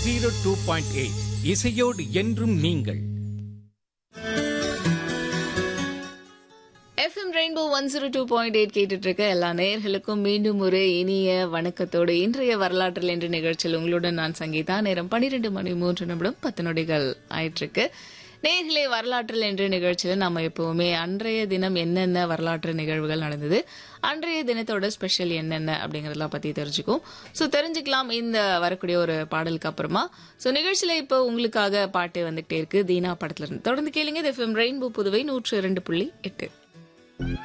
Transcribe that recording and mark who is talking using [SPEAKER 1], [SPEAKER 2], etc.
[SPEAKER 1] zero two point eight இசையோடு என்றும் நீங்கள்
[SPEAKER 2] FM rainbow one zero two point eight கேட்டுட்டு இருக்க எல்லா நேயர்களுக்கும் மீண்டும் ஒரு இனிய வணக்கத்தோடு இன்றைய வரலாற்றில் என்ற நிகழ்ச்சியில் உங்களுடன் நான் சங்கீதா நேரம் பன்னிரெண்டு மணி மூன்று நிமிடம் பத்து நொடிகள் ஆயிட்டு இருக்கு நேர்களே வரலாற்றில் என்ற நிகழ்ச்சியில் நம்ம எப்பவுமே அன்றைய தினம் என்னென்ன வரலாற்று நிகழ்வுகள் நடந்தது அன்றைய தினத்தோட ஸ்பெஷல் என்னென்ன அப்படிங்கறதெல்லாம் பத்தி தெரிஞ்சுக்கும் ஸோ தெரிஞ்சுக்கலாம் இந்த வரக்கூடிய ஒரு பாடலுக்கு அப்புறமா ஸோ நிகழ்ச்சியில இப்போ உங்களுக்காக பாட்டு வந்துகிட்டே இருக்கு தீனா படத்துல இருந்து தொடர்ந்து கேளுங்க இது எஃப்எம் ரெயின்போ புதுவை நூற்று இரண்டு புள்ளி எட்டு